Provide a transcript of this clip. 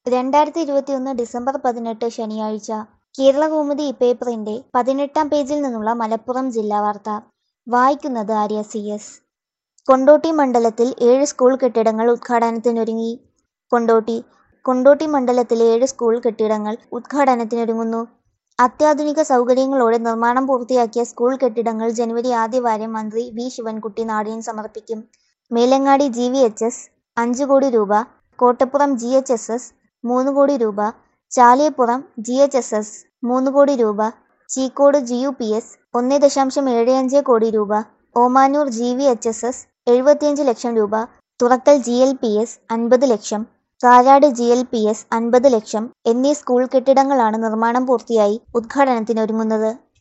രണ്ടായിരത്തി ഇരുപത്തിയൊന്ന് ഡിസംബർ പതിനെട്ട് ശനിയാഴ്ച കേരളകൗമുദി പേപ്പറിന്റെ പതിനെട്ടാം പേജിൽ നിന്നുള്ള മലപ്പുറം ജില്ലാ വാർത്ത വായിക്കുന്നത് ആര്യ സി എസ് കൊണ്ടോട്ടി മണ്ഡലത്തിൽ ഏഴ് സ്കൂൾ കെട്ടിടങ്ങൾ ഉദ്ഘാടനത്തിനൊരുങ്ങി കൊണ്ടോട്ടി കൊണ്ടോട്ടി മണ്ഡലത്തിലെ ഏഴ് സ്കൂൾ കെട്ടിടങ്ങൾ ഉദ്ഘാടനത്തിനൊരുങ്ങുന്നു അത്യാധുനിക സൗകര്യങ്ങളോടെ നിർമ്മാണം പൂർത്തിയാക്കിയ സ്കൂൾ കെട്ടിടങ്ങൾ ജനുവരി ആദ്യവാരം മന്ത്രി വി ശിവൻകുട്ടി നാടിന് സമർപ്പിക്കും Melangadi G V H S അഞ്ച് കോടി രൂപ Kottappuram G H S S മൂന്ന് കോടി രൂപ Chaliyappuram G H S S മൂന്ന് കോടി രൂപ Cheekode G U P S ഒന്ന് ദശാംശം ഏഴ് അഞ്ച് കോടി രൂപ Omanoor G V H S S എഴുപത്തിയഞ്ച് ലക്ഷം രൂപ Thurakkal G L P S അൻപത് lakh Karad G L P S അൻപത് ലക്ഷം എന്നീ സ്കൂൾ കെട്ടിടങ്ങളാണ് നിർമ്മാണം പൂർത്തിയായി ഉദ്ഘാടനത്തിനൊരുങ്ങുന്നത്